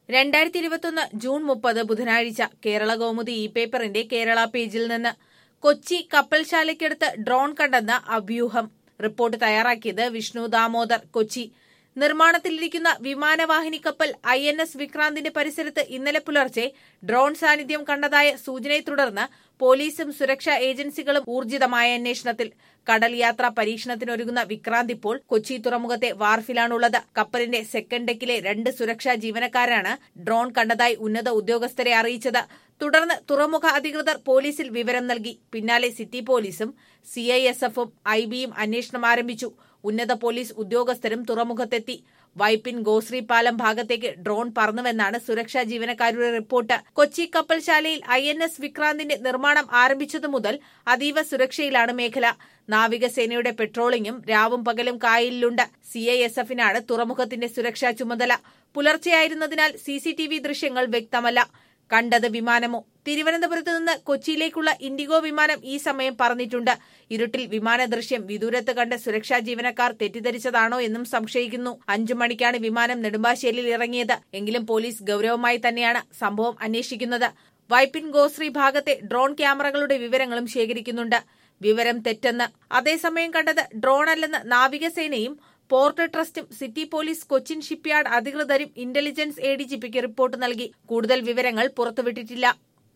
രണ്ടായിരത്തി ഇരുപത്തൊന്ന് ജൂൺ മുപ്പത് ബുധനാഴ്ച കേരള കൗമുദി ഇ പേപ്പറിന്റെ കേരള പേജിൽ നിന്ന് കൊച്ചി കപ്പൽശാലയ്ക്കടുത്ത് ഡ്രോൺ കണ്ടെന്ന അഭ്യൂഹം റിപ്പോർട്ട് തയ്യാറാക്കിയത് വിഷ്ണു ദാമോദർ കൊച്ചി നിർമ്മാണത്തിലിരിക്കുന്ന വിമാനവാഹിനി കപ്പൽ ഐ എൻ എസ് വിക്രാന്തിന്റെ പരിസരത്ത് ഇന്നലെ പുലർച്ചെ ഡ്രോൺ സാന്നിധ്യം കണ്ടതായ സൂചനയെ തുടർന്ന് പോലീസും സുരക്ഷാ ഏജൻസികളും ഊർജിതമായ അന്വേഷണത്തിൽ കടൽ യാത്ര പരീക്ഷണത്തിനൊരുങ്ങുന്ന വിക്രാന്ത് ഇപ്പോൾ കൊച്ചി തുറമുഖത്തെ വാർഫിലാണുള്ളത് കപ്പലിന്റെ സെക്കൻഡ് ഡെക്കിലെ രണ്ട് സുരക്ഷാ ജീവനക്കാരാണ് ഡ്രോൺ കണ്ടതായി ഉന്നത ഉദ്യോഗസ്ഥരെ അറിയിച്ചത് തുടർന്ന് തുറമുഖ അധികൃതർ പോലീസിൽ വിവരം നൽകി പിന്നാലെ സിറ്റി പോലീസും സിഐഎസ്എഫും ഐബിയും അന്വേഷണം ആരംഭിച്ചു ഉന്നത പോലീസ് ഉദ്യോഗസ്ഥരും തുറമുഖത്തെത്തി വൈപ്പിൻ ഗോശ്രീ പാലം ഭാഗത്തേക്ക് ഡ്രോൺ പറന്നുവെന്നാണ് സുരക്ഷാ ജീവനക്കാരുടെ റിപ്പോർട്ട് കൊച്ചി കപ്പൽശാലയിൽ ഐ എൻ എസ് വിക്രാന്തിന്റെ നിർമ്മാണം ആരംഭിച്ചതു മുതൽ അതീവ സുരക്ഷയിലാണ് മേഖല നാവികസേനയുടെ പെട്രോളിംഗും രാവും പകലും കായലിലുണ്ട് സിഐഎസ്എഫിനാണ് തുറമുഖത്തിന്റെ സുരക്ഷാ ചുമതല പുലർച്ചെയായിരുന്നതിനാൽ സിസിടിവി ദൃശ്യങ്ങൾ വ്യക്തമല്ല കണ്ടത് വിമാനമോ തിരുവനന്തപുരത്ത് നിന്ന് കൊച്ചിയിലേക്കുള്ള ഇൻഡിഗോ വിമാനം ഈ സമയം പറന്നിട്ടുണ്ട് ഇരുട്ടിൽ വിമാന ദൃശ്യം വിദൂരത്ത് കണ്ട് സുരക്ഷാ ജീവനക്കാർ തെറ്റിദ്ധരിച്ചതാണോ എന്നും സംശയിക്കുന്നു അഞ്ചു മണിക്കാണ് വിമാനം നെടുമ്പാശ്ശേരിയിൽ ഇറങ്ങിയത് എങ്കിലും പോലീസ് ഗൌരവമായി തന്നെയാണ് സംഭവം അന്വേഷിക്കുന്നത് വൈപ്പിൻ ഗോശ്രീ ഭാഗത്തെ ഡ്രോൺ ക്യാമറകളുടെ വിവരങ്ങളും ശേഖരിക്കുന്നുണ്ട് വിവരം തെറ്റെന്ന് അതേസമയം കണ്ടത് ഡ്രോൺ അല്ലെന്ന് നാവികസേനയും പോർട്ട് ട്രസ്റ്റും സിറ്റി പോലീസ് കൊച്ചിൻ ഷിപ്പ്യാർഡ് അധികൃതരും ഇന്റലിജൻസ് എ ഡി ജിപിക്ക് റിപ്പോർട്ട് നൽകി കൂടുതൽ വിവരങ്ങൾ പുറത്തുവിട്ടിട്ടില്ല